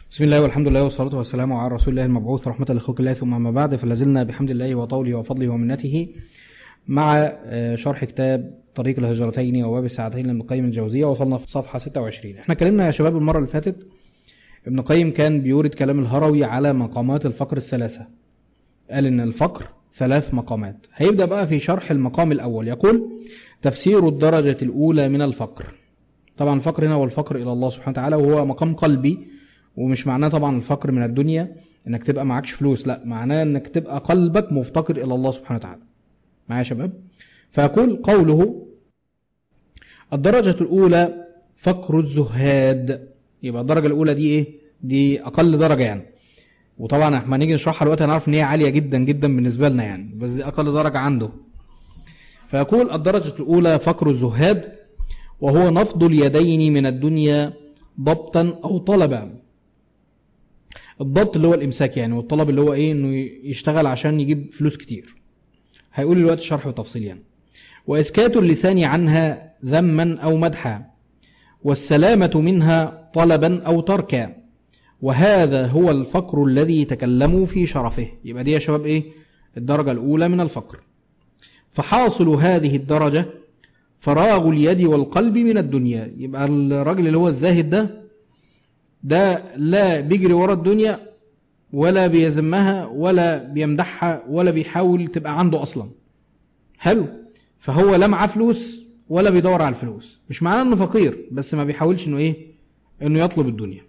بسم الله والحمد لله والصلاة والسلام على رسول الله المبعوث رحمة لخلق الله ثم ما بعد فلازلنا بحمد الله وطوله وفضله ومنته مع شرح كتاب طريق الهجرتين وباب الساعتين لابن القيم الجوزية وصلنا في صفحة 26 احنا اتكلمنا يا شباب المرة اللي فاتت ابن القيم كان بيورد كلام الهروي على مقامات الفقر الثلاثة قال ان الفقر ثلاث مقامات هيبدأ بقى في شرح المقام الأول يقول تفسير الدرجة الأولى من الفقر طبعا الفقر هنا هو الفقر إلى الله سبحانه وتعالى وهو مقام قلبي ومش معناه طبعا الفقر من الدنيا انك تبقى معكش فلوس لا معناه انك تبقى قلبك مفتقر الى الله سبحانه وتعالى معايا يا شباب فيقول قوله الدرجة الأولى فقر الزهاد يبقى الدرجة الأولى دي إيه؟ دي أقل درجة يعني وطبعا احنا نيجي نشرحها دلوقتي هنعرف إن هي عالية جدا جدا بالنسبة لنا يعني بس دي أقل درجة عنده فيقول الدرجة الأولى فقر الزهاد وهو نفض اليدين من الدنيا ضبطا أو طلبا الضبط اللي هو الإمساك يعني والطلب اللي هو إيه إنه يشتغل عشان يجيب فلوس كتير هيقول دلوقتي الشرح بالتفصيل يعني وإسكات اللسان عنها ذما أو مدحا والسلامة منها طلبا أو تركا وهذا هو الفقر الذي تكلموا في شرفه يبقى دي يا شباب إيه الدرجة الأولى من الفقر فحاصل هذه الدرجة فراغ اليد والقلب من الدنيا يبقى الراجل اللي هو الزاهد ده ده لا بيجري ورا الدنيا ولا بيذمها ولا بيمدحها ولا بيحاول تبقى عنده أصلا حلو فهو لا معاه فلوس ولا بيدور على الفلوس مش معناه انه فقير بس ما بيحاولش انه ايه انه يطلب الدنيا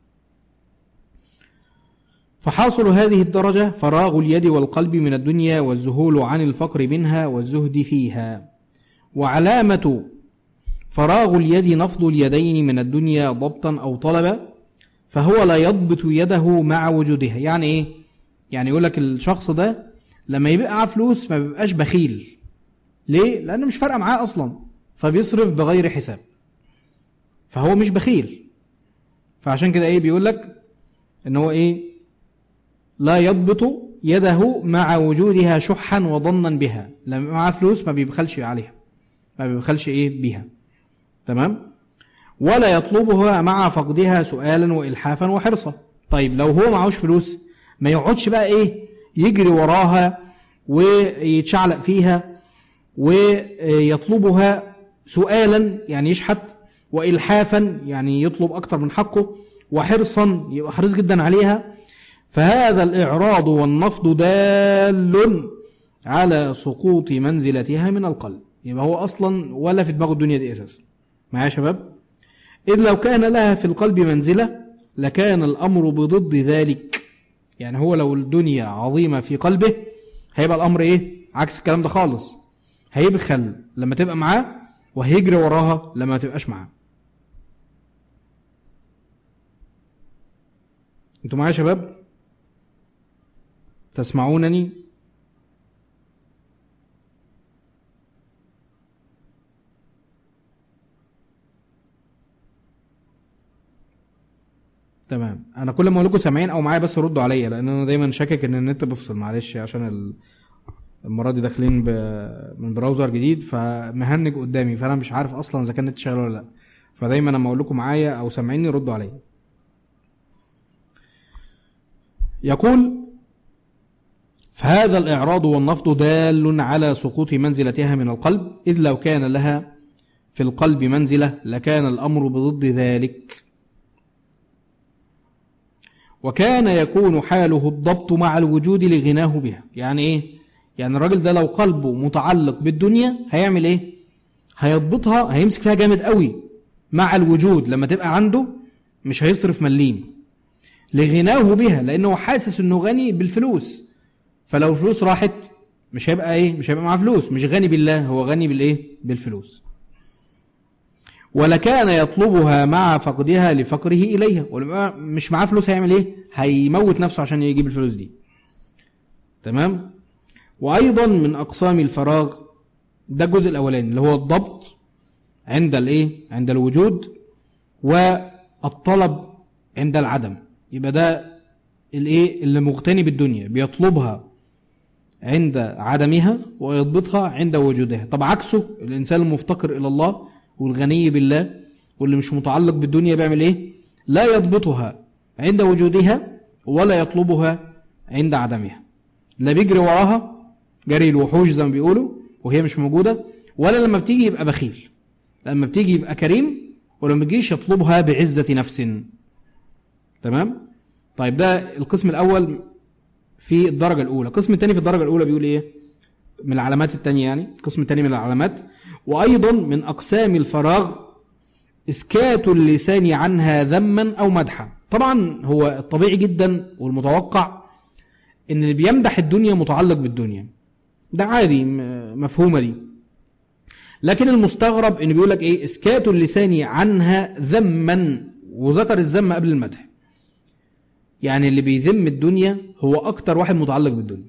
فحاصل هذه الدرجة فراغ اليد والقلب من الدنيا والذهول عن الفقر منها والزهد فيها وعلامة فراغ اليد نفض اليدين من الدنيا ضبطا أو طلبا فهو لا يضبط يده مع وجودها يعني ايه يعني يقول لك الشخص ده لما يبقى معاه فلوس ما بيبقاش بخيل ليه لانه مش فارقه معاه اصلا فبيصرف بغير حساب فهو مش بخيل فعشان كده ايه بيقول لك ان هو ايه لا يضبط يده مع وجودها شحا وظنا بها لما معاه فلوس ما بيبخلش عليها ما بيبخلش ايه بيها تمام ولا يطلبها مع فقدها سؤالا وإلحافا وحرصا طيب لو هو معهوش فلوس ما يقعدش بقى ايه يجري وراها ويتشعلق فيها ويطلبها سؤالا يعني يشحت وإلحافا يعني يطلب أكتر من حقه وحرصا يبقى حريص جدا عليها فهذا الإعراض والنفض دال على سقوط منزلتها من القلب يبقى هو أصلا ولا في دماغه الدنيا دي أساسا معايا يا شباب إذ لو كان لها في القلب منزلة لكان الأمر بضد ذلك يعني هو لو الدنيا عظيمة في قلبه هيبقى الأمر إيه عكس الكلام ده خالص هيبخل لما تبقى معاه وهيجري وراها لما ما تبقاش معاه انتوا معايا يا شباب تسمعونني تمام انا كل ما اقول لكم سامعين او معايا بس ردوا عليا لان انا دايما شاكك ان النت بيفصل معلش عشان المره دي داخلين ب... من براوزر جديد فمهنج قدامي فانا مش عارف اصلا اذا كان النت شغال ولا لا فدايما لما اقول لكم معايا او سامعيني ردوا عليا يقول فهذا الإعراض والنفض دال على سقوط منزلتها من القلب إذ لو كان لها في القلب منزلة لكان الأمر بضد ذلك وكان يكون حاله الضبط مع الوجود لغناه بها يعني ايه يعني الراجل ده لو قلبه متعلق بالدنيا هيعمل ايه هيضبطها هيمسك فيها جامد قوي مع الوجود لما تبقى عنده مش هيصرف مليم لغناه بها لانه حاسس انه غني بالفلوس فلو الفلوس راحت مش هيبقى ايه مش هيبقى معاه فلوس مش غني بالله هو غني بالايه بالفلوس ولكان يطلبها مع فقدها لفقره إليها مش معاه فلوس هيعمل ايه هيموت نفسه عشان يجيب الفلوس دي تمام وأيضا من أقسام الفراغ ده الجزء الأولاني اللي هو الضبط عند الايه عند الوجود والطلب عند العدم يبقى ده الايه اللي مغتني بالدنيا بيطلبها عند عدمها ويضبطها عند وجودها طب عكسه الإنسان المفتقر إلى الله والغني بالله واللي مش متعلق بالدنيا بيعمل ايه لا يضبطها عند وجودها ولا يطلبها عند عدمها لا بيجري وراها جري الوحوش زي ما بيقولوا وهي مش موجودة ولا لما بتيجي يبقى بخيل لما بتيجي يبقى كريم ولما بيجيش يطلبها بعزة نفس تمام طيب ده القسم الأول في الدرجة الأولى القسم الثاني في الدرجة الأولى بيقول إيه من العلامات الثانية يعني القسم الثاني من العلامات وأيضا من أقسام الفراغ إسكات اللسان عنها ذما أو مدحا طبعا هو الطبيعي جدا والمتوقع ان اللي بيمدح الدنيا متعلق بالدنيا ده عادي مفهومة دي لكن المستغرب ان بيقول لك ايه اسكات اللسان عنها ذما وذكر الذم قبل المدح يعني اللي بيذم الدنيا هو اكتر واحد متعلق بالدنيا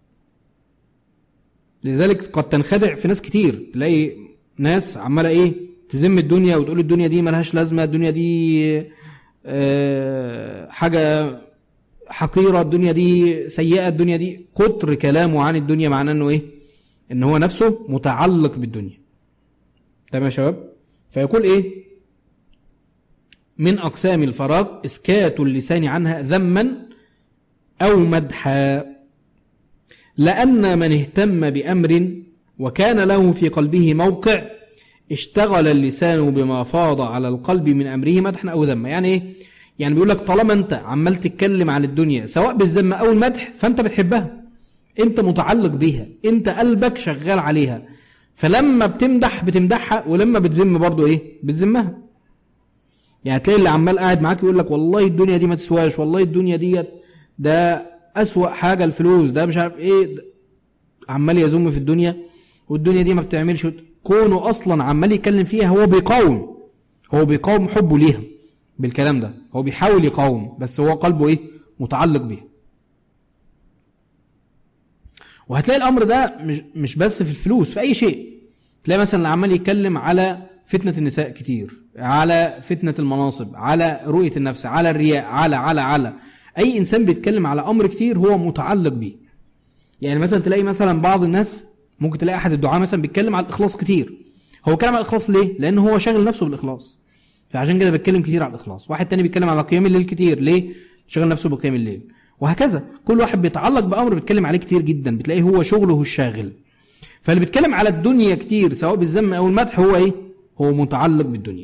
لذلك قد تنخدع في ناس كتير تلاقي ناس عمالة ايه تذم الدنيا وتقول الدنيا دي ملهاش لازمة الدنيا دي آه، حاجة حقيرة الدنيا دي سيئة الدنيا دي كتر كلامه عن الدنيا معناه انه ايه ان هو نفسه متعلق بالدنيا تمام يا شباب فيقول ايه من اقسام الفراغ اسكات اللسان عنها ذما او مدحا لان من اهتم بامر وكان له في قلبه موقع اشتغل اللسان بما فاض على القلب من امره مدحا او ذما يعني ايه يعني بيقول لك طالما انت عمال تتكلم عن الدنيا سواء بالذم او المدح فانت بتحبها انت متعلق بيها انت قلبك شغال عليها فلما بتمدح بتمدحها ولما بتذم برضو ايه بتذمها يعني تلاقي اللي عمال قاعد معاك يقول لك والله الدنيا دي ما تسواش والله الدنيا دي ده اسوأ حاجة الفلوس ده مش عارف ايه عمال يذم في الدنيا والدنيا دي ما بتعملش كونه اصلا عمال يتكلم فيها هو بيقاوم هو بيقاوم حبه ليها بالكلام ده هو بيحاول يقاوم بس هو قلبه ايه متعلق بيه وهتلاقي الامر ده مش, مش بس في الفلوس في اي شيء تلاقي مثلا اللي عمال يتكلم على فتنة النساء كتير على فتنة المناصب على رؤية النفس على الرياء على على على اي انسان بيتكلم على امر كتير هو متعلق بيه يعني مثلا تلاقي مثلا بعض الناس ممكن تلاقي احد الدعاء مثلا بيتكلم على الاخلاص كتير هو كلام على الاخلاص ليه لان هو شاغل نفسه بالاخلاص فعشان كده بتكلم كتير على الإخلاص واحد تاني بيتكلم على قيام الليل كتير ليه شغل نفسه بقيام الليل وهكذا كل واحد بيتعلق بأمر بيتكلم عليه كتير جدا بتلاقيه هو شغله الشاغل فاللي بيتكلم على الدنيا كتير سواء بالذم أو المدح هو إيه هو متعلق بالدنيا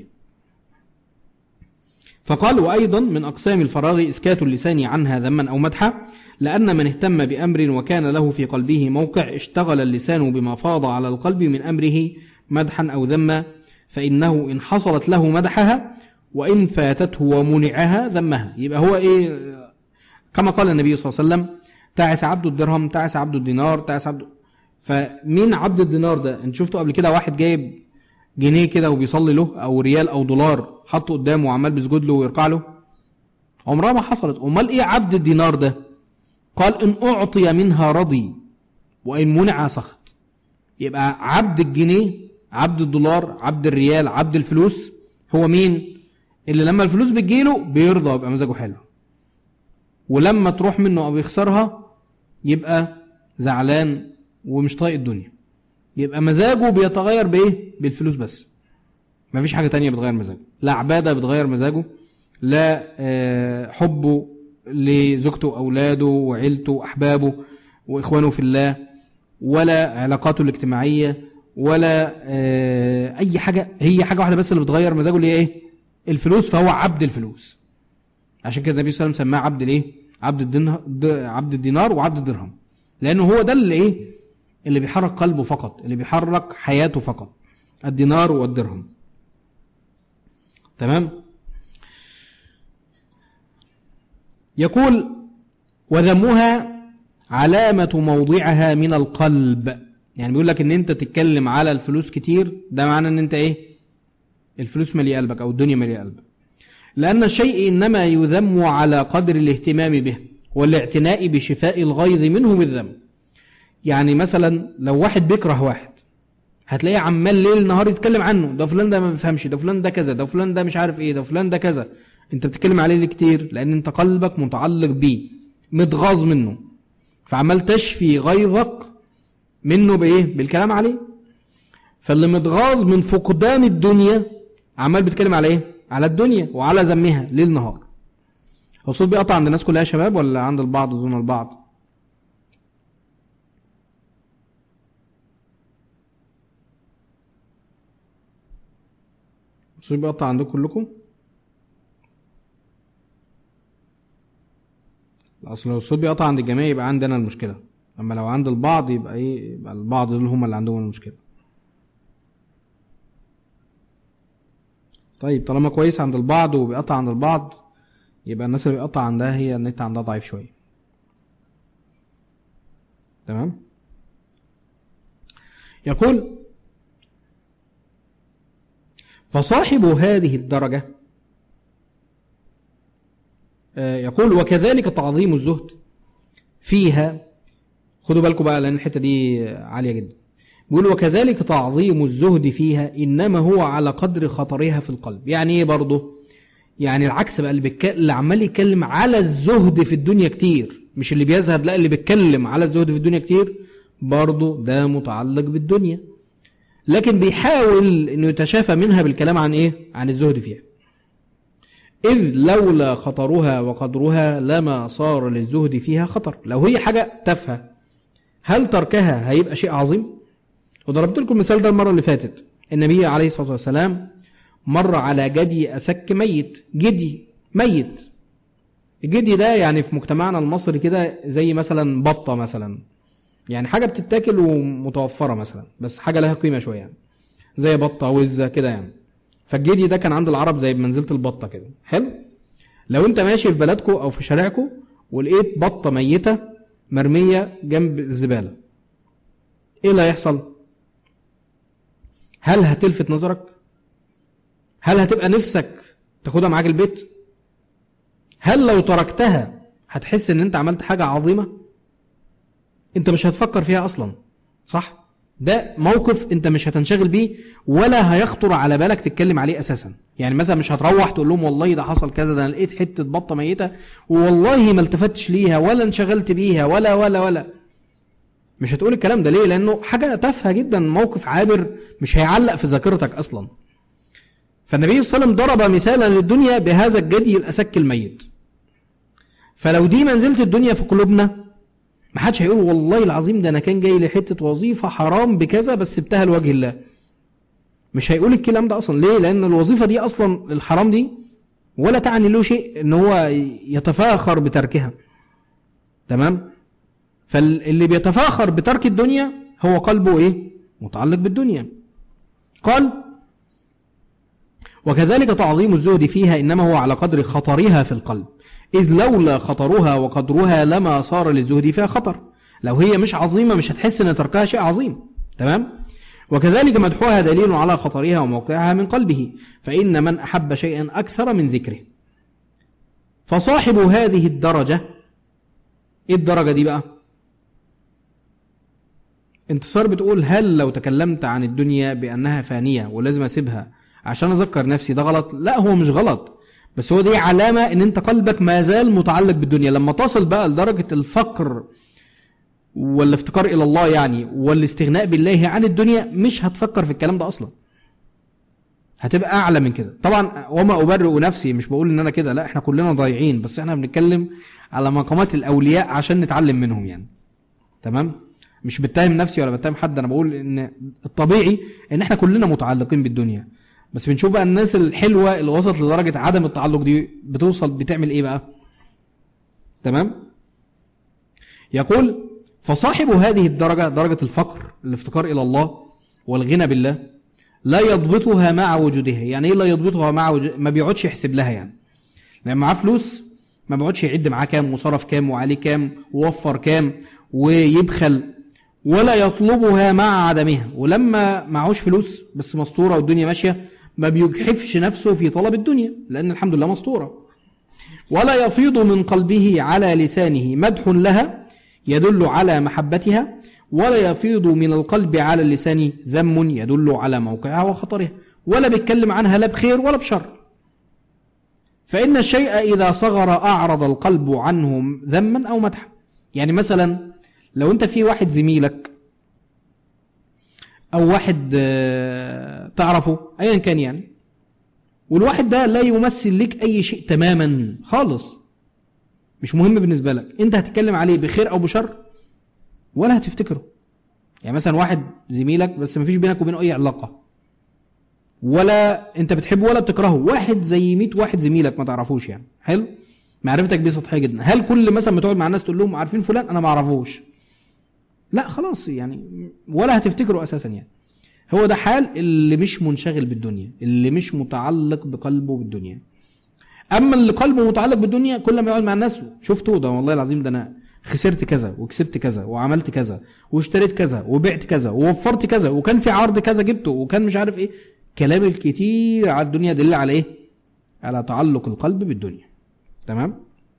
فقال وأيضا من أقسام الفراغ إسكات اللسان عنها ذما أو مدحا لأن من اهتم بأمر وكان له في قلبه موقع اشتغل اللسان بما فاض على القلب من أمره مدحا أو ذما فإنه إن حصلت له مدحها وإن فاتته ومنعها ذمها يبقى هو إيه كما قال النبي صلى الله عليه وسلم تعس عبد الدرهم تعس عبد الدينار تعس عبد فمين عبد الدينار ده انت شفتوا قبل كده واحد جايب جنيه كده وبيصلي له او ريال او دولار حطه قدامه وعمال بيسجد له ويركع له عمرها ما حصلت امال ايه عبد الدينار ده قال ان اعطي منها رضي وان منع سخط يبقى عبد الجنيه عبد الدولار عبد الريال عبد الفلوس هو مين اللي لما الفلوس بتجيله بيرضى ويبقى مزاجه حلو ولما تروح منه او يخسرها يبقى زعلان ومش طايق الدنيا يبقى مزاجه بيتغير بايه بالفلوس بس مفيش حاجة تانية بتغير مزاجه لا عبادة بتغير مزاجه لا آه، حبه لزوجته وأولاده وعيلته وأحبابه وإخوانه في الله ولا علاقاته الاجتماعية ولا آه، اي حاجة هي حاجة واحدة بس اللي بتغير مزاجه اللي هي ايه الفلوس فهو عبد الفلوس عشان كده النبي صلى الله عليه وسلم سماه عبد الايه عبد الدينار عبد الدينار وعبد الدرهم لانه هو ده اللي ايه اللي بيحرك قلبه فقط اللي بيحرك حياته فقط الدينار والدرهم تمام يقول وذمها علامة موضعها من القلب يعني بيقول لك ان انت تتكلم على الفلوس كتير ده معنى ان انت ايه الفلوس مالية قلبك او الدنيا مالية قلبك لان الشيء انما يذم على قدر الاهتمام به والاعتناء بشفاء الغيظ منه بالذم يعني مثلا لو واحد بيكره واحد هتلاقيه عمال ليل نهار يتكلم عنه ده فلان ده ما بيفهمش ده فلان ده كذا ده فلان ده مش عارف ايه ده فلان ده كذا انت بتتكلم عليه ليه كتير لان انت قلبك متعلق بيه متغاظ منه فعمال تشفي غيظك منه بايه بالكلام عليه فاللي متغاظ من فقدان الدنيا عمال بيتكلم على ايه على الدنيا وعلى ذمها ليل نهار هو الصوت بيقطع عند الناس كلها يا شباب ولا عند البعض دون البعض الصوت بيقطع عندكم كلكم اصل لو الصوت بيقطع عند الجميع يبقى عندنا المشكله اما لو عند البعض يبقى ايه يبقى البعض دول هم اللي عندهم المشكله طيب طالما كويس عند البعض وبيقطع عند البعض يبقى الناس اللي بيقطع عندها هي النت عندها ضعيف شويه تمام يقول فصاحب هذه الدرجة آه، يقول وكذلك تعظيم الزهد فيها خدوا بالكم بقى لأن الحتة دي عالية جدا بيقول وكذلك تعظيم الزهد فيها إنما هو على قدر خطرها في القلب يعني إيه برضه يعني العكس بقى اللي, بيك... اللي عمال يتكلم على الزهد في الدنيا كتير مش اللي بيذهب لا اللي بيتكلم على الزهد في الدنيا كتير برضه ده متعلق بالدنيا لكن بيحاول انه يتشافى منها بالكلام عن ايه عن الزهد فيها إذ لولا خطرها وقدرها لما صار للزهد فيها خطر لو هي حاجة تافهة هل تركها هيبقى شيء عظيم وضربت لكم مثال ده المرة اللي فاتت النبي عليه الصلاة والسلام مر على جدي أسك ميت جدي ميت الجدي ده يعني في مجتمعنا المصري كده زي مثلا بطة مثلا يعني حاجة بتتاكل ومتوفرة مثلا بس حاجة لها قيمة شوية يعني زي بطة وزة كده يعني فالجدي ده كان عند العرب زي بمنزلة البطة كده حلو لو انت ماشي في بلدكو او في شارعكو ولقيت بطة ميتة مرمية جنب الزبالة ايه اللي هيحصل هل هتلفت نظرك هل هتبقى نفسك تاخدها معاك البيت هل لو تركتها هتحس ان انت عملت حاجة عظيمة انت مش هتفكر فيها اصلا صح ده موقف انت مش هتنشغل بيه ولا هيخطر على بالك تتكلم عليه اساسا يعني مثلا مش هتروح تقول لهم والله ده حصل كذا ده انا لقيت حته بطه ميته والله ما التفتش ليها ولا انشغلت بيها ولا ولا ولا مش هتقول الكلام ده ليه لانه حاجه تافهه جدا موقف عابر مش هيعلق في ذاكرتك اصلا فالنبي صلى الله عليه وسلم ضرب مثالا للدنيا بهذا الجدي الاسك الميت فلو دي منزله الدنيا في قلوبنا ما حدش هيقول والله العظيم ده انا كان جاي لي حته وظيفه حرام بكذا بس سبتها لوجه الله مش هيقول الكلام ده اصلا ليه لان الوظيفه دي اصلا الحرام دي ولا تعني له شيء ان هو يتفاخر بتركها تمام فاللي بيتفاخر بترك الدنيا هو قلبه ايه متعلق بالدنيا قال وكذلك تعظيم الزهد فيها انما هو على قدر خطرها في القلب إذ لولا خطرها وقدرها لما صار للزهد فيها خطر لو هي مش عظيمة مش هتحس أن تركها شيء عظيم تمام وكذلك مدحوها دليل على خطرها وموقعها من قلبه فإن من أحب شيئا أكثر من ذكره فصاحب هذه الدرجة إيه الدرجة دي بقى انتصار بتقول هل لو تكلمت عن الدنيا بأنها فانية ولازم أسيبها عشان أذكر نفسي ده غلط لا هو مش غلط بس هو دي علامة ان انت قلبك ما زال متعلق بالدنيا لما تصل بقى لدرجة الفقر والافتقار الى الله يعني والاستغناء بالله عن الدنيا مش هتفكر في الكلام ده اصلا هتبقى اعلى من كده طبعا وما ابرئ نفسي مش بقول ان انا كده لا احنا كلنا ضايعين بس احنا بنتكلم على مقامات الاولياء عشان نتعلم منهم يعني تمام مش بتهم نفسي ولا بتهم حد انا بقول ان الطبيعي ان احنا كلنا متعلقين بالدنيا بس بنشوف بقى الناس الحلوة اللي وصلت لدرجة عدم التعلق دي بتوصل بتعمل ايه بقى تمام يقول فصاحب هذه الدرجة درجة الفقر الافتقار إلى الله والغنى بالله لا يضبطها مع وجودها يعني ايه لا يضبطها مع وجودها ما بيقعدش يحسب لها يعني لما معاه فلوس ما بيقعدش يعد معاه كام وصرف كام وعليه كام ووفر كام ويبخل ولا يطلبها مع عدمها ولما معهوش فلوس بس مستورة والدنيا ماشية ما بيجحفش نفسه في طلب الدنيا لأن الحمد لله مستورة ولا يفيض من قلبه على لسانه مدح لها يدل على محبتها ولا يفيض من القلب على اللسان ذم يدل على موقعها وخطرها ولا بيتكلم عنها لا بخير ولا بشر فإن الشيء إذا صغر أعرض القلب عنه ذما أو مدحا يعني مثلا لو أنت في واحد زميلك او واحد آه، تعرفه ايا كان يعني والواحد ده لا يمثل لك اي شيء تماما خالص مش مهم بالنسبة لك انت هتتكلم عليه بخير او بشر ولا هتفتكره يعني مثلا واحد زميلك بس مفيش بينك وبينه اي علاقة ولا انت بتحبه ولا بتكرهه واحد زي 100 واحد زميلك ما تعرفوش يعني حلو معرفتك بيه سطحيه جدا هل كل مثلا بتقعد مع الناس تقول لهم عارفين فلان انا ما اعرفوش لا خلاص يعني ولا هتفتكره اساسا يعني هو ده حال اللي مش منشغل بالدنيا اللي مش متعلق بقلبه بالدنيا اما اللي قلبه متعلق بالدنيا كل ما يقعد مع الناس شفتوا ده والله العظيم ده انا خسرت كذا وكسبت كذا وعملت كذا واشتريت كذا وبعت كذا ووفرت كذا وكان في عرض كذا جبته وكان مش عارف ايه كلام الكتير على الدنيا دل على ايه على تعلق القلب بالدنيا تمام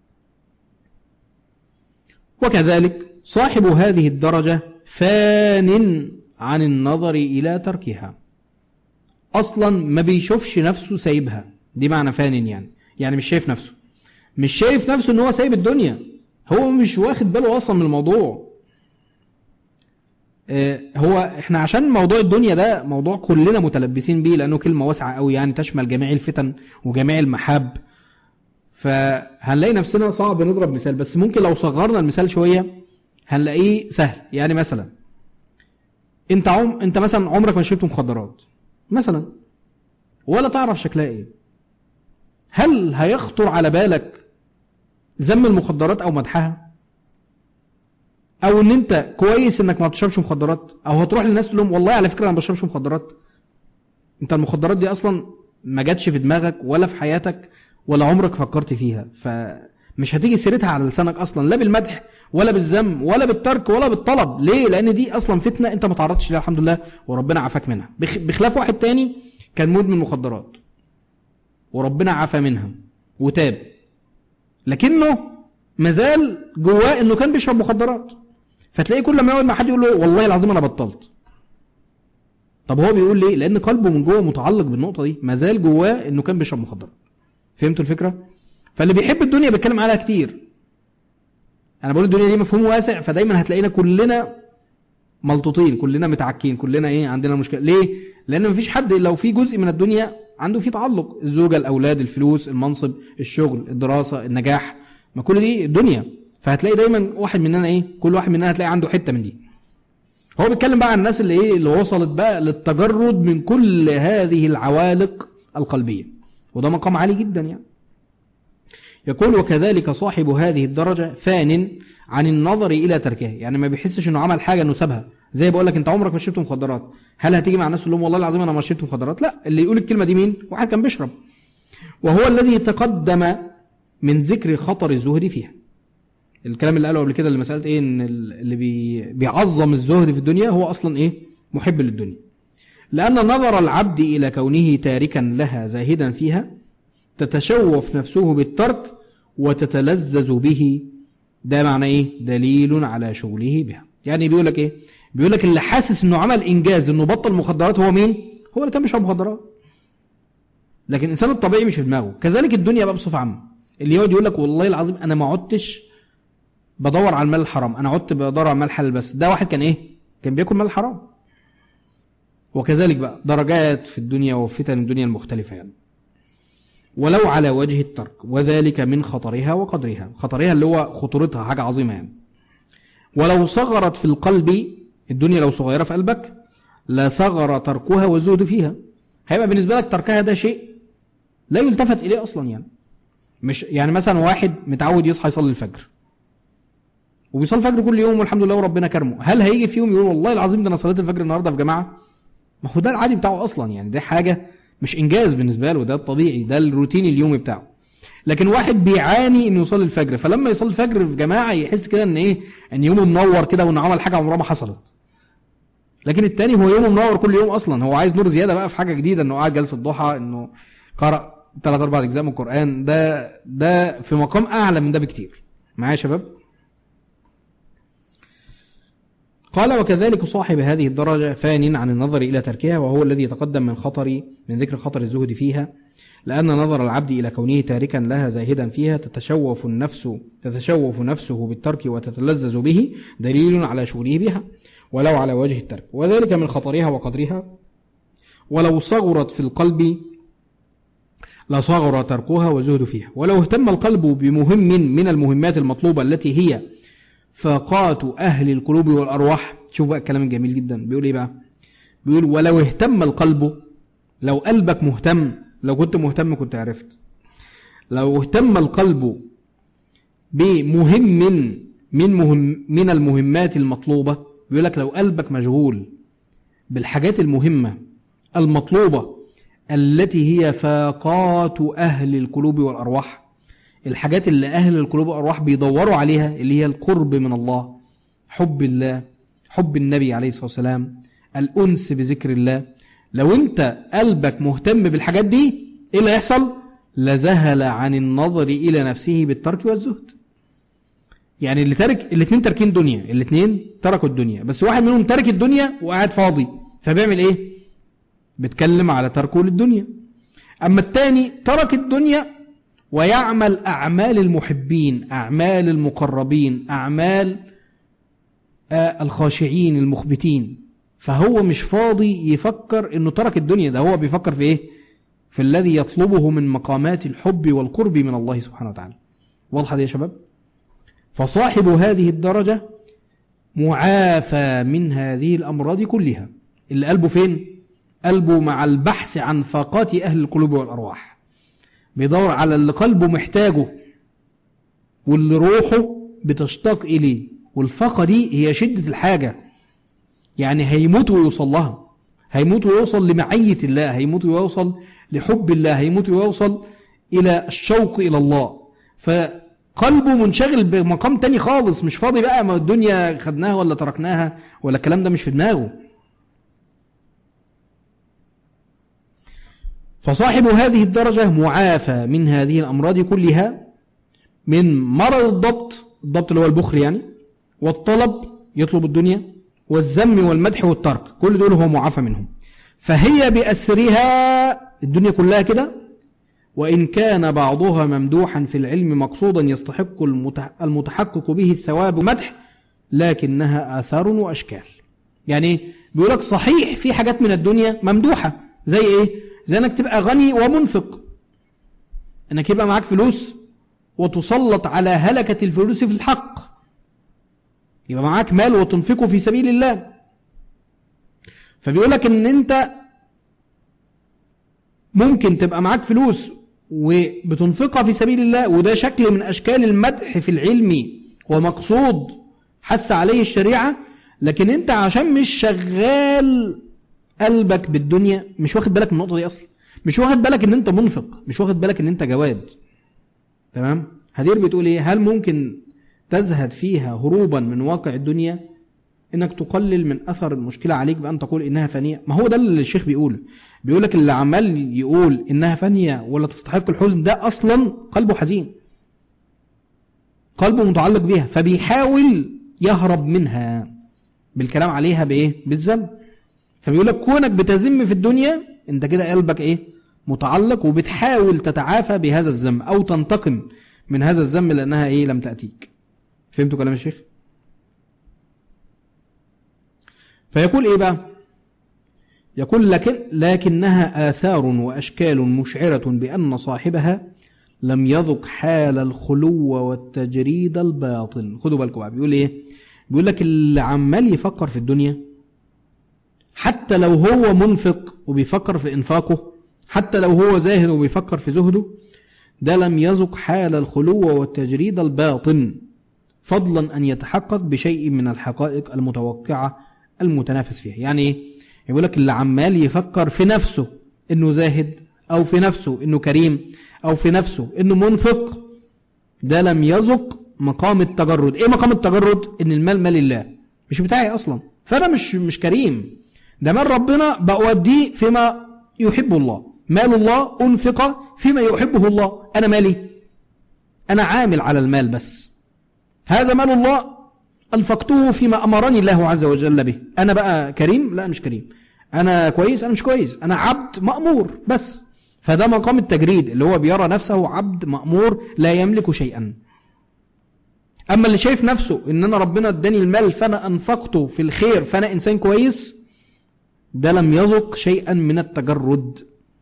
وكذلك صاحب هذه الدرجة فان عن النظر إلى تركها أصلا ما بيشوفش نفسه سايبها دي معنى فان يعني يعني مش شايف نفسه مش شايف نفسه ان هو سايب الدنيا هو مش واخد باله اصلا من الموضوع هو احنا عشان موضوع الدنيا ده موضوع كلنا متلبسين بيه لانه كلمة واسعة قوي يعني تشمل جميع الفتن وجميع المحاب فهنلاقي نفسنا صعب نضرب مثال بس ممكن لو صغرنا المثال شوية هنلاقيه سهل يعني مثلا انت عم انت مثلا عمرك ما شربت مخدرات مثلا ولا تعرف شكلها ايه هل هيخطر على بالك ذم المخدرات او مدحها او ان انت كويس انك ما بتشربش مخدرات او هتروح للناس تقول لهم والله على فكره انا ما بشربش مخدرات انت المخدرات دي اصلا ما جاتش في دماغك ولا في حياتك ولا عمرك فكرت فيها فمش هتيجي سيرتها على لسانك اصلا لا بالمدح ولا بالذم ولا بالترك ولا بالطلب ليه لان دي اصلا فتنه انت ما تعرضتش ليها الحمد لله وربنا عافاك منها بخلاف واحد تاني كان مدمن مخدرات وربنا عافى منها وتاب لكنه مازال جواه انه كان بيشرب مخدرات فتلاقيه كل ما يقعد مع حد يقول له والله العظيم انا بطلت طب هو بيقول ليه لان قلبه من جوه متعلق بالنقطه دي مازال جواه انه كان بيشرب مخدرات فهمتوا الفكره فاللي بيحب الدنيا بيتكلم عليها كتير انا بقول الدنيا دي مفهوم واسع فدايما هتلاقينا كلنا ملطوطين كلنا متعكين كلنا ايه عندنا مشكله ليه لان مفيش حد لو في جزء من الدنيا عنده فيه تعلق الزوجه الاولاد الفلوس المنصب الشغل الدراسه النجاح ما كل دي الدنيا فهتلاقي دايما واحد مننا ايه كل واحد مننا هتلاقي عنده حته من دي هو بيتكلم بقى عن الناس اللي ايه اللي وصلت بقى للتجرد من كل هذه العوالق القلبيه وده مقام عالي جدا يعني يقول وكذلك صاحب هذه الدرجة فان عن النظر إلى تركها يعني ما بيحسش انه عمل حاجة انه سابها زي بقول لك انت عمرك ما شربت مخدرات هل هتيجي مع الناس تقول لهم والله العظيم انا ما شربت مخدرات لا اللي يقول الكلمة دي مين واحد كان بيشرب وهو الذي تقدم من ذكر خطر الزهد فيها الكلام اللي قاله قبل كده اللي مسألة ايه ان اللي بي بيعظم الزهد في الدنيا هو اصلا ايه محب للدنيا لأن نظر العبد إلى كونه تاركا لها زاهدا فيها تتشوف نفسه بالترك وتتلذذ به ده معنى ايه دليل على شغله بها يعني بيقول لك ايه بيقول لك اللي حاسس انه عمل انجاز انه بطل مخدرات هو مين هو اللي كان بيشرب مخدرات لكن الانسان الطبيعي مش في دماغه كذلك الدنيا بقى بصفه عامه اللي يقعد يقول لك والله العظيم انا ما عدتش بدور على المال الحرام انا عدت بدور على المال الحلال بس ده واحد كان ايه كان بياكل مال حرام وكذلك بقى درجات في الدنيا وفتن الدنيا المختلفه يعني ولو على وجه الترك وذلك من خطرها وقدرها خطرها اللي هو خطورتها حاجة عظيمة يعني ولو صغرت في القلب الدنيا لو صغيرة في قلبك لصغر تركها والزهد فيها هيبقى بالنسبة لك تركها ده شيء لا يلتفت إليه أصلا يعني مش يعني مثلا واحد متعود يصحى يصلي الفجر وبيصلي الفجر كل يوم والحمد لله وربنا كرمه هل هيجي في يوم يقول والله العظيم ده انا صليت الفجر النهارده في جماعه ما هو ده العادي بتاعه اصلا يعني ده حاجه مش انجاز بالنسبه له ده الطبيعي ده الروتين اليومي بتاعه لكن واحد بيعاني انه يصلي الفجر فلما يصلي الفجر في جماعه يحس كده ان ايه ان يومه منور كده وانه عمل حاجه عمرها ما حصلت لكن التاني هو يومه منور كل يوم اصلا هو عايز نور زياده بقى في حاجه جديده انه قاعد جلسه ضحى انه قرأ ثلاث اربع اجزاء من القران ده ده في مقام اعلى من ده بكتير معايا يا شباب قال وكذلك صاحب هذه الدرجة فان عن النظر إلى تركها وهو الذي يتقدم من خطر من ذكر خطر الزهد فيها لأن نظر العبد إلى كونه تاركا لها زاهدا فيها تتشوف النفس تتشوف نفسه بالترك وتتلذذ به دليل على شغله بها ولو على وجه الترك وذلك من خطرها وقدرها ولو صغرت في القلب لصغر تركها والزهد فيها ولو اهتم القلب بمهم من المهمات المطلوبة التي هي فاقات أهل القلوب والأرواح شوف بقى الكلام الجميل جدا بيقول إيه بقى بيقول ولو اهتم القلب لو قلبك مهتم لو كنت مهتم كنت عرفت لو اهتم القلب بمهم من مهم من المهمات المطلوبة بيقول لك لو قلبك مشغول بالحاجات المهمة المطلوبة التي هي فاقات أهل القلوب والأرواح الحاجات اللي أهل القلوب والأرواح بيدوروا عليها اللي هي القرب من الله حب الله حب النبي عليه الصلاة والسلام الأنس بذكر الله لو انت قلبك مهتم بالحاجات دي ايه اللي يحصل لذهل عن النظر إلى نفسه بالترك والزهد يعني اللي ترك الاثنين تاركين دنيا الاثنين تركوا الدنيا بس واحد منهم ترك الدنيا وقاعد فاضي فبيعمل ايه بيتكلم على تركه للدنيا اما الثاني ترك الدنيا ويعمل اعمال المحبين اعمال المقربين اعمال آه الخاشعين المخبتين فهو مش فاضي يفكر انه ترك الدنيا ده هو بيفكر في ايه في الذي يطلبه من مقامات الحب والقرب من الله سبحانه وتعالى واضحة دي يا شباب فصاحب هذه الدرجة معافى من هذه الأمراض كلها اللي قلبه فين قلبه مع البحث عن فاقات أهل القلوب والأرواح بيدور على اللي قلبه محتاجه واللي روحه بتشتاق إليه والفاقة دي هي شدة الحاجة يعني هيموت ويوصل لها هيموت ويوصل لمعية الله هيموت ويوصل لحب الله هيموت ويوصل إلى الشوق إلى الله فقلبه منشغل بمقام تاني خالص مش فاضي بقى ما الدنيا خدناها ولا تركناها ولا الكلام ده مش في دماغه فصاحب هذه الدرجة معافى من هذه الأمراض كلها من مرض الضبط الضبط اللي هو البخل يعني والطلب يطلب الدنيا والذم والمدح والترك كل دول هو معافى منهم فهي بأسرها الدنيا كلها كده وإن كان بعضها ممدوحا في العلم مقصودا يستحق المتحقق به الثواب ومدح لكنها آثار وأشكال يعني بيقولك صحيح في حاجات من الدنيا ممدوحة زي إيه زي أنك تبقى غني ومنفق أنك يبقى معاك فلوس وتسلط على هلكة الفلوس في الحق يبقى معاك مال وتنفقه في سبيل الله فبيقولك ان انت ممكن تبقى معاك فلوس وبتنفقها في سبيل الله وده شكل من أشكال المدح في العلم ومقصود حس عليه الشريعة لكن انت عشان مش شغال قلبك بالدنيا مش واخد بالك من النقطة دي أصلا مش واخد بالك ان انت منفق مش واخد بالك ان انت جواد تمام هدير بتقول ايه هل ممكن تزهد فيها هروبا من واقع الدنيا انك تقلل من اثر المشكلة عليك بان تقول انها فانية ما هو ده اللي الشيخ بيقول بيقول لك اللي عمال يقول انها فانية ولا تستحق الحزن ده اصلا قلبه حزين قلبه متعلق بيها فبيحاول يهرب منها بالكلام عليها بايه بالذنب فبيقول لك كونك بتذم في الدنيا انت كده قلبك ايه متعلق وبتحاول تتعافى بهذا الذنب او تنتقم من هذا الذنب لانها ايه لم تأتيك فهمتوا كلام الشيخ فيقول ايه بقى يقول لكن لكنها آثار وأشكال مشعرة بأن صاحبها لم يذق حال الخلو والتجريد الباطن خدوا بالكم بقى بيقول ايه بيقول لك اللي عمال يفكر في الدنيا حتى لو هو منفق وبيفكر في انفاقه حتى لو هو زاهد وبيفكر في زهده ده لم يذق حال الخلو والتجريد الباطن فضلا أن يتحقق بشيء من الحقائق المتوقعة المتنافس فيها يعني ايه يقول لك اللي عمال يفكر في نفسه انه زاهد او في نفسه انه كريم او في نفسه انه منفق ده لم يذق مقام التجرد ايه مقام التجرد ان المال مال الله مش بتاعي اصلا فانا مش مش كريم ده مال ربنا بأوديه فيما يحب الله مال الله انفق فيما يحبه الله انا مالي انا عامل على المال بس هذا مال الله أنفقته فيما أمرني الله عز وجل به أنا بقى كريم لا مش كريم أنا كويس أنا مش كويس أنا عبد مأمور بس فده مقام التجريد اللي هو بيرى نفسه عبد مأمور لا يملك شيئا أما اللي شايف نفسه إن أنا ربنا اداني المال فأنا أنفقته في الخير فأنا إنسان كويس ده لم يذق شيئا من التجرد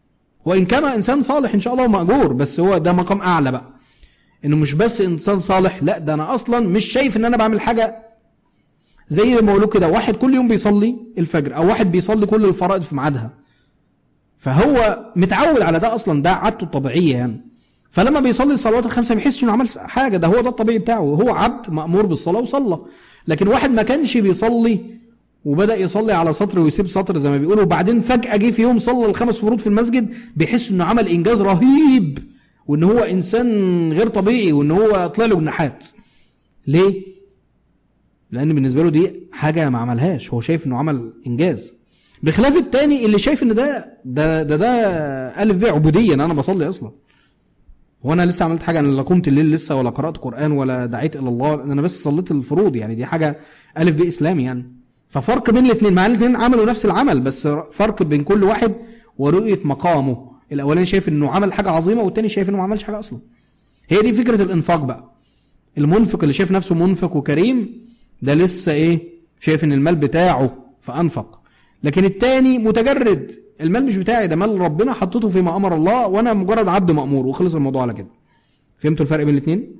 وإن كان إنسان صالح إن شاء الله مأجور بس هو ده مقام أعلى بقى إنه مش بس إنسان صالح لا ده أنا أصلا مش شايف إن أنا بعمل حاجة زي ما بقولوا كده واحد كل يوم بيصلي الفجر أو واحد بيصلي كل الفرائض في ميعادها فهو متعود على ده أصلا ده عادته الطبيعية يعني فلما بيصلي الصلوات الخمسة ما بيحسش إنه عمل حاجة ده هو ده الطبيعي بتاعه هو عبد مأمور بالصلاة وصلى لكن واحد ما كانش بيصلي وبدأ يصلي على سطر ويسيب سطر زي ما بيقولوا وبعدين فجأة جه في يوم صلى الخمس فروض في المسجد بيحس انه عمل انجاز رهيب وان هو انسان غير طبيعي وان هو طلع له جناحات ليه لان بالنسبة له دي حاجة ما عملهاش هو شايف انه عمل انجاز بخلاف التاني اللي شايف ان ده ده ده, ده الف ب عبودية ان انا بصلي اصلا هو انا لسه عملت حاجة انا لا قمت الليل لسه ولا قرأت قرآن ولا دعيت الى الله انا بس صليت الفروض يعني دي حاجة الف ب اسلامي يعني ففرق بين الاثنين مع الاثنين عملوا نفس العمل بس فرق بين كل واحد ورؤية مقامه الاولاني شايف انه عمل حاجة عظيمة والتاني شايف انه ما عملش حاجة اصلا هي دي فكرة الانفاق بقى المنفق اللي شايف نفسه منفق وكريم ده لسه ايه شايف ان المال بتاعه فانفق لكن التاني متجرد المال مش بتاعي ده مال ربنا حطيته فيما امر الله وانا مجرد عبد مأمور وخلص الموضوع على كده فهمتوا الفرق بين الاثنين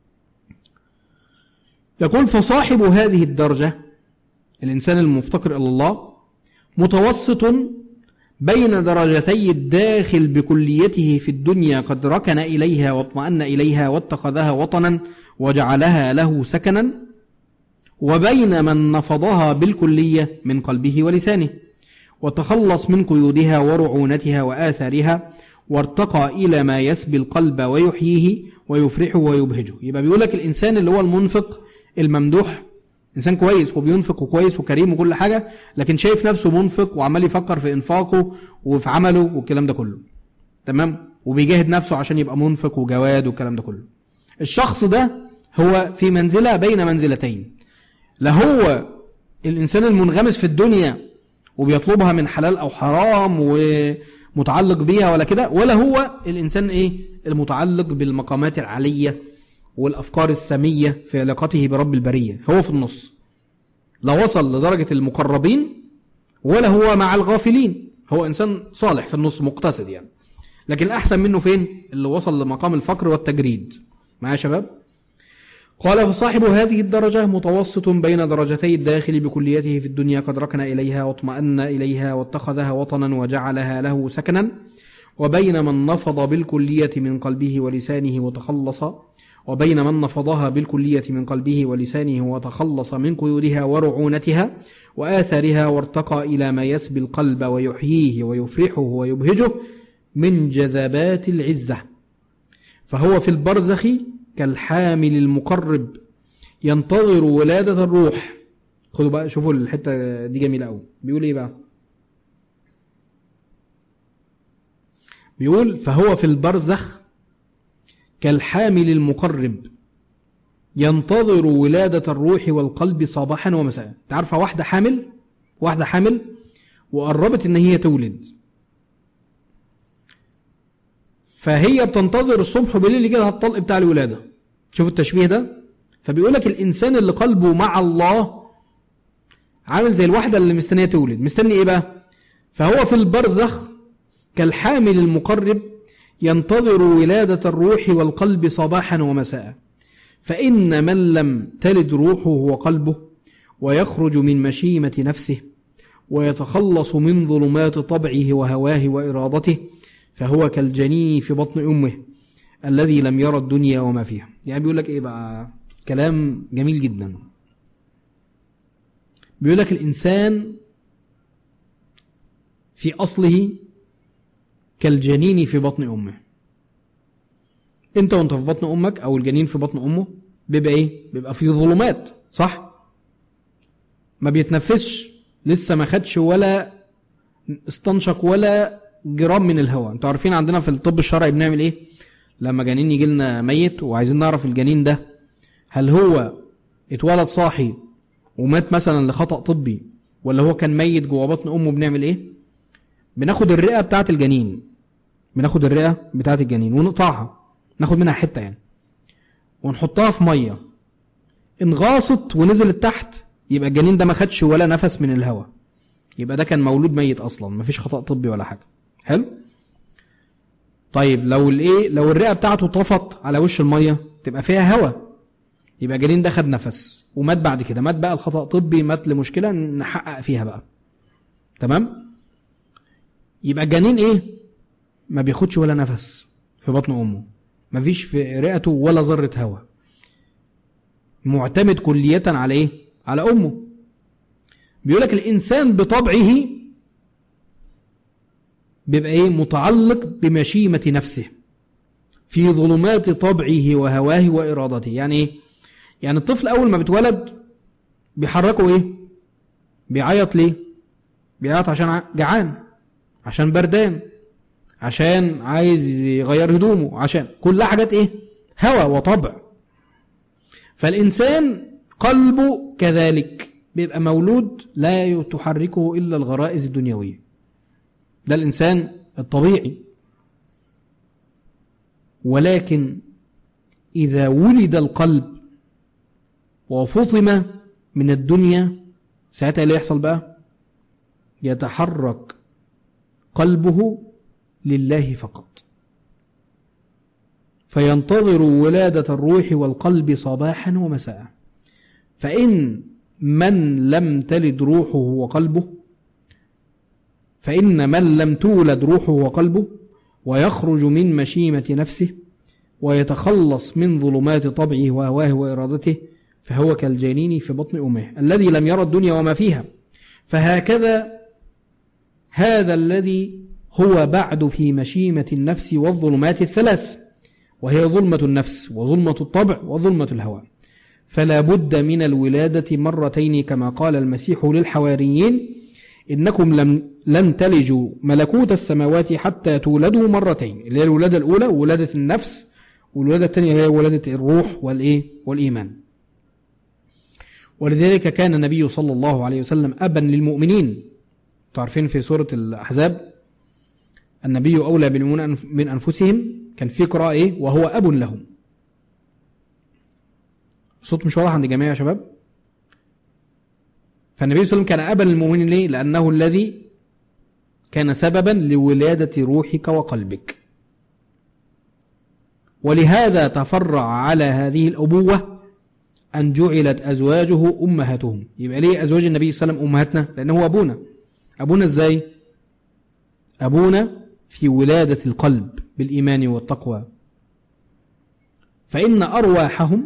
يقول فصاحب هذه الدرجة الإنسان المفتقر إلى الله متوسط بين درجتي الداخل بكليته في الدنيا قد ركن إليها واطمأن إليها واتخذها وطنا وجعلها له سكنا وبين من نفضها بالكلية من قلبه ولسانه وتخلص من قيودها ورعونتها وآثارها وارتقى إلى ما يسبي القلب ويحييه ويفرحه ويبهجه يبقى بيقول لك الإنسان اللي هو المنفق الممدوح إنسان كويس وبينفق وكويس وكريم وكل حاجة لكن شايف نفسه منفق وعمال يفكر في إنفاقه وفي عمله والكلام ده كله تمام وبيجاهد نفسه عشان يبقى منفق وجواد والكلام ده كله الشخص ده هو في منزلة بين منزلتين لا هو الإنسان المنغمس في الدنيا وبيطلبها من حلال أو حرام ومتعلق بيها ولا كده ولا هو الإنسان إيه المتعلق بالمقامات العالية والأفكار السامية في علاقته برب البرية هو في النص لا وصل لدرجة المقربين ولا هو مع الغافلين هو إنسان صالح في النص مقتصد يعني لكن الأحسن منه فين اللي وصل لمقام الفقر والتجريد معايا شباب قال فصاحب هذه الدرجة متوسط بين درجتي الداخل بكليته في الدنيا قد ركن إليها واطمأن إليها واتخذها وطنا وجعلها له سكنا وبين من نفض بالكلية من قلبه ولسانه وتخلص وبين من نفضها بالكلية من قلبه ولسانه وتخلص من قيودها ورعونتها وآثارها وارتقى إلى ما يسبي القلب ويحييه ويفرحه ويبهجه من جذبات العزة فهو في البرزخ كالحامل المقرب ينتظر ولادة الروح خذوا بقى شوفوا الحتة دي جميلة أوي بيقول إيه بقى بيقول فهو في البرزخ كالحامل المقرب ينتظر ولادة الروح والقلب صباحا ومساء تعرف واحدة حامل واحدة حامل وقربت ان هي تولد فهي بتنتظر الصبح وبالليل كده الطلق بتاع الولادة شوف التشبيه ده فبيقول لك الإنسان اللي قلبه مع الله عامل زي الواحدة اللي مستنية تولد مستني ايه بقى فهو في البرزخ كالحامل المقرب ينتظر ولادة الروح والقلب صباحا ومساء فإن من لم تلد روحه وقلبه ويخرج من مشيمة نفسه ويتخلص من ظلمات طبعه وهواه وإرادته فهو كالجنين في بطن أمه الذي لم يرى الدنيا وما فيها يعني بيقول لك إيه بقى كلام جميل جدا بيقول لك الإنسان في أصله كالجنين في بطن أمه انت وانت في بطن أمك أو الجنين في بطن أمه بيبقى إيه بيبقى في ظلمات صح ما بيتنفسش لسه ما خدش ولا استنشق ولا جرام من الهواء انتوا عارفين عندنا في الطب الشرعي بنعمل ايه لما جنين يجي لنا ميت وعايزين نعرف الجنين ده هل هو اتولد صاحي ومات مثلا لخطأ طبي ولا هو كان ميت جوه بطن امه بنعمل ايه بناخد الرئة بتاعت الجنين بناخد الرئة بتاعت الجنين ونقطعها ناخد منها حتة يعني ونحطها في مية ان غاصت ونزلت تحت يبقى الجنين ده ما خدش ولا نفس من الهواء يبقى ده كان مولود ميت اصلا مفيش خطأ طبي ولا حاجة حلو طيب لو الايه لو الرئه بتاعته طفت على وش الميه تبقى فيها هواء يبقى الجنين ده خد نفس ومات بعد كده مات بقى الخطا طبي مات لمشكله نحقق فيها بقى تمام يبقى الجنين ايه ما بياخدش ولا نفس في بطن امه ما فيش في رئته ولا ذره هواء معتمد كلية على ايه على امه بيقولك الانسان بطبعه بيبقى ايه متعلق بمشيمة نفسه في ظلمات طبعه وهواه وارادته يعني ايه يعني الطفل اول ما بيتولد بيحركه ايه بيعيط ليه بيعيط عشان جعان عشان بردان عشان عايز يغير هدومه عشان كلها حاجات ايه هوى وطبع فالإنسان قلبه كذلك بيبقى مولود لا تحركه إلا الغرائز الدنيوية ده الإنسان الطبيعي ولكن إذا ولد القلب وفطم من الدنيا ساعتها اللي يحصل بقى يتحرك قلبه لله فقط فينتظر ولادة الروح والقلب صباحا ومساء فإن من لم تلد روحه وقلبه فإن من لم تولد روحه وقلبه ويخرج من مشيمة نفسه ويتخلص من ظلمات طبعه وهواه وإرادته فهو كالجنين في بطن أمه الذي لم يرى الدنيا وما فيها فهكذا هذا الذي هو بعد في مشيمة النفس والظلمات الثلاث وهي ظلمة النفس وظلمة الطبع وظلمة الهوى فلا بد من الولادة مرتين كما قال المسيح للحواريين إنكم لم لن تلجوا ملكوت السماوات حتى تولدوا مرتين اللي هي الولادة الأولى ولادة النفس والولادة الثانية هي ولادة الروح والإيه والإيمان ولذلك كان النبي صلى الله عليه وسلم أبا للمؤمنين تعرفين في سورة الأحزاب النبي أولى بالمؤمنين من أنفسهم كان في قراءة إيه وهو أب لهم صوت مش واضح عند الجميع يا شباب فالنبي صلى الله عليه وسلم كان أبا للمؤمنين ليه لأنه الذي كان سببا لولادة روحك وقلبك ولهذا تفرع على هذه الأبوة أن جعلت أزواجه أمهاتهم يبقى ليه أزواج النبي صلى الله عليه وسلم أمهاتنا لأنه هو أبونا أبونا إزاي أبونا في ولادة القلب بالإيمان والتقوى فإن أرواحهم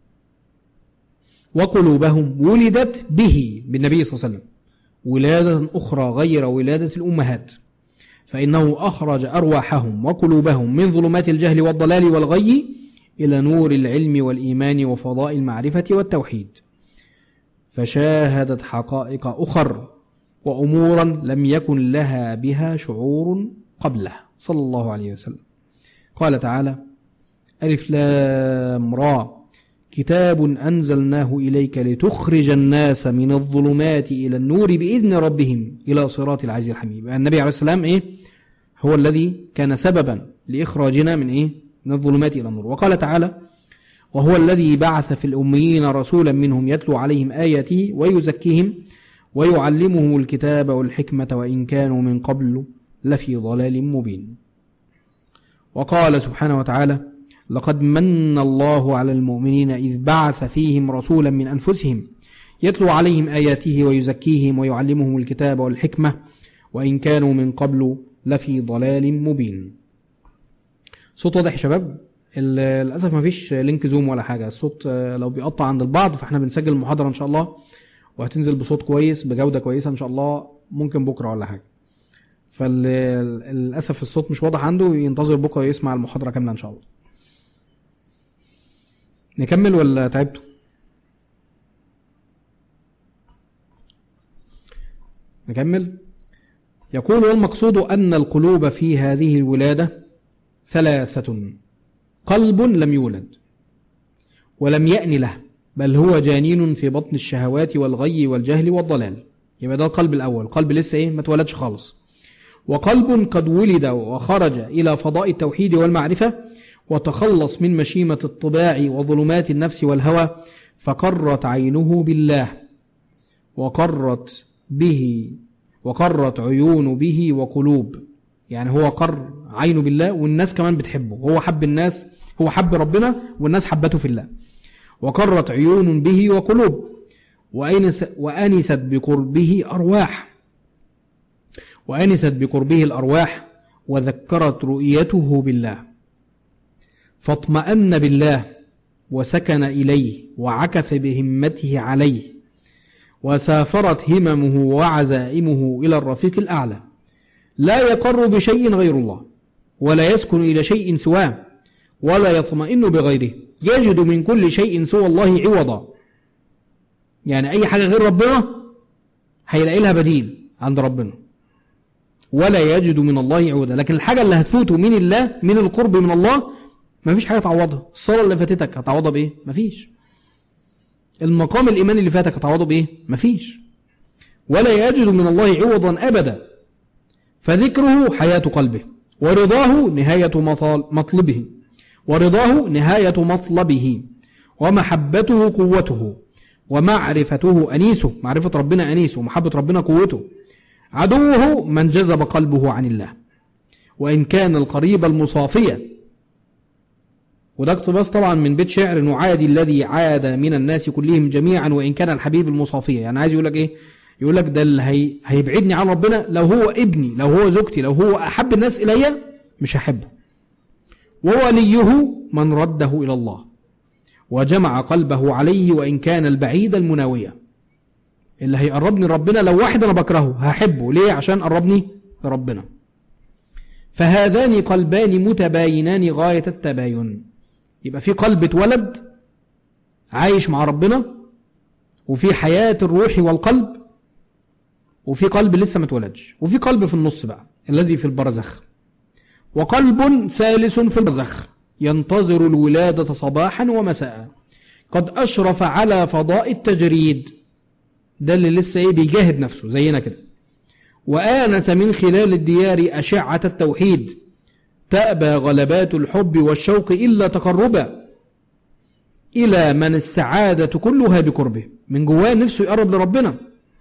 وقلوبهم ولدت به بالنبي صلى الله عليه وسلم ولادة أخرى غير ولادة الأمهات فإنه أخرج أرواحهم وقلوبهم من ظلمات الجهل والضلال والغي إلى نور العلم والإيمان وفضاء المعرفة والتوحيد فشاهدت حقائق أخر وأمورا لم يكن لها بها شعور قبله صلى الله عليه وسلم قال تعالى ألف لام را كتاب أنزلناه إليك لتخرج الناس من الظلمات إلى النور بإذن ربهم إلى صراط العزيز الحميد النبي عليه السلام إيه هو الذي كان سببا لإخراجنا من إيه من الظلمات إلى النور وقال تعالى وهو الذي بعث في الأميين رسولا منهم يتلو عليهم آياته ويزكيهم ويعلمهم الكتاب والحكمة وإن كانوا من قبل لفي ضلال مبين وقال سبحانه وتعالى لقد من الله على المؤمنين إذ بعث فيهم رسولا من أنفسهم يتلو عليهم آياته ويزكيهم ويعلمهم الكتاب والحكمة وإن كانوا من قبل لفي ضلال مبين صوت واضح يا شباب للأسف ما فيش لينك زوم ولا حاجة الصوت لو بيقطع عند البعض فاحنا بنسجل المحاضرة إن شاء الله وهتنزل بصوت كويس بجودة كويسة إن شاء الله ممكن بكرة ولا حاجة فللأسف الصوت مش واضح عنده ينتظر بكرة يسمع المحاضرة كاملة إن شاء الله نكمل ولا تعبتوا نكمل يقول والمقصود أن القلوب في هذه الولادة ثلاثة قلب لم يولد ولم يأن له بل هو جانين في بطن الشهوات والغي والجهل والضلال يبقى ده القلب الأول قلب لسه إيه ما تولدش خالص وقلب قد ولد وخرج إلى فضاء التوحيد والمعرفة وتخلص من مشيمة الطباع وظلمات النفس والهوى فقرت عينه بالله وقرت به وقرت عيون به وقلوب يعني هو قر عينه بالله والناس كمان بتحبه هو حب الناس هو حب ربنا والناس حبته في الله وقرت عيون به وقلوب وأنس وأنست بقربه أرواح وأنست بقربه الأرواح وذكرت رؤيته بالله فاطمأن بالله وسكن إليه وعكف بهمته عليه وسافرت هممه وعزائمه إلى الرفيق الأعلى لا يقر بشيء غير الله ولا يسكن إلى شيء سواه ولا يطمئن بغيره يجد من كل شيء سوى الله عوضا يعني أي حاجة غير ربنا هيلاقي لها بديل عند ربنا ولا يجد من الله عوضا لكن الحاجة اللي هتفوته من الله من القرب من الله مفيش حاجة تعوضها الصلاة اللي فاتتك هتعوضها بإيه مفيش المقام الإيماني اللي فاتك هتعوضه بإيه مفيش ولا يجد من الله عوضا أبدا فذكره حياة قلبه ورضاه نهاية مطلبه ورضاه نهاية مطلبه ومحبته قوته ومعرفته أنيسه معرفة ربنا أنيسه ومحبة ربنا قوته عدوه من جذب قلبه عن الله وإن كان القريب المصافية وده اقتباس طبعا من بيت شعر نعادي الذي عاد من الناس كلهم جميعا وإن كان الحبيب المصافية يعني عايز يقول لك إيه يقول لك ده اللي هي... هيبعدني عن ربنا لو هو ابني لو هو زوجتي لو هو أحب الناس إلي مش هحبه ووليه من رده إلى الله وجمع قلبه عليه وإن كان البعيد المناوية اللي هيقربني ربنا لو واحد أنا بكرهه هحبه ليه عشان قربني لربنا فهذان قلبان متباينان غاية التباين يبقى في قلب اتولد عايش مع ربنا وفي حياة الروح والقلب وفي قلب لسه ما اتولدش وفي قلب في النص بقى الذي في البرزخ وقلب ثالث في البرزخ ينتظر الولادة صباحا ومساء قد أشرف على فضاء التجريد ده اللي لسه ايه بيجاهد نفسه زينا كده وآنس من خلال الديار أشعة التوحيد تأبى غلبات الحب والشوق إلا تقربا إلى من السعادة كلها بقربه من جواه نفسه يقرب لربنا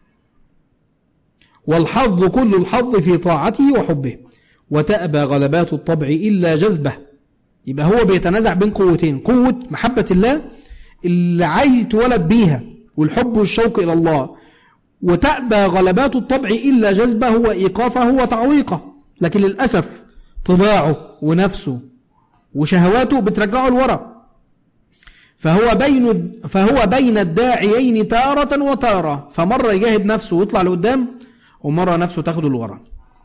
والحظ كل الحظ في طاعته وحبه وتأبى غلبات الطبع إلا جذبه يبقى هو بيتنازع بين قوتين قوة محبة الله اللي عايز يتولد بيها والحب والشوق إلى الله وتأبى غلبات الطبع إلا جذبه وإيقافه وتعويقه لكن للأسف طباعه ونفسه وشهواته بترجعه لورا فهو بين فهو بين الداعيين تارة وتارة فمرة يجاهد نفسه ويطلع لقدام ومرة نفسه تاخده لورا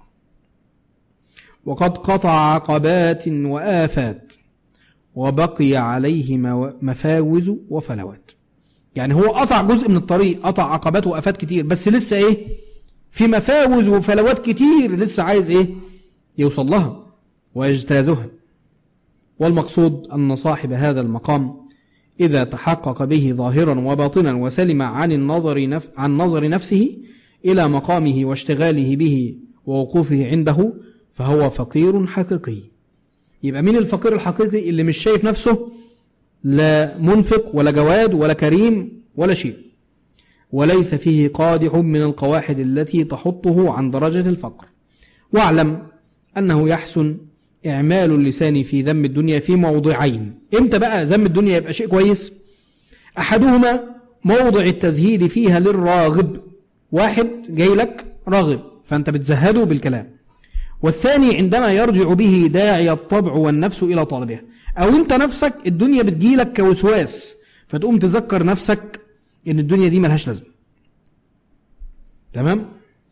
وقد قطع عقبات وآفات وبقي عليه مفاوز وفلوات يعني هو قطع جزء من الطريق قطع عقبات وآفات كتير بس لسه ايه في مفاوز وفلوات كتير لسه عايز ايه يوصل لها ويجتازها والمقصود أن صاحب هذا المقام إذا تحقق به ظاهرا وباطنا وسلم عن النظر نف عن نظر نفسه إلى مقامه واشتغاله به ووقوفه عنده فهو فقير حقيقي يبقى مين الفقير الحقيقي اللي مش شايف نفسه لا منفق ولا جواد ولا كريم ولا شيء وليس فيه قادح من القواحد التي تحطه عن درجة الفقر واعلم أنه يحسن إعمال اللسان في ذم الدنيا في موضعين إمتى بقى ذم الدنيا يبقى شيء كويس أحدهما موضع التزهيد فيها للراغب واحد جاي لك راغب فأنت بتزهده بالكلام والثاني عندما يرجع به داعي الطبع والنفس إلى طلبها أو أنت نفسك الدنيا بتجيلك كوسواس فتقوم تذكر نفسك إن الدنيا دي ملهاش لازمة تمام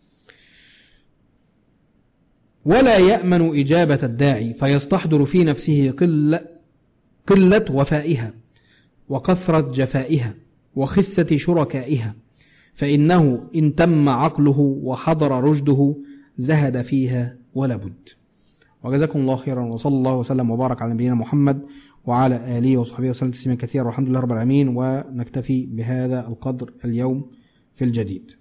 ولا يأمن إجابة الداعي فيستحضر في نفسه قلة, قلة وفائها وكثرة جفائها وخسة شركائها فإنه إن تم عقله وحضر رشده زهد فيها ولا بد وجزاكم الله خيرا وصلى الله وسلم وبارك على نبينا محمد وعلى آله وصحبه وسلم تسليما كثيرا والحمد لله رب العالمين ونكتفي بهذا القدر اليوم في الجديد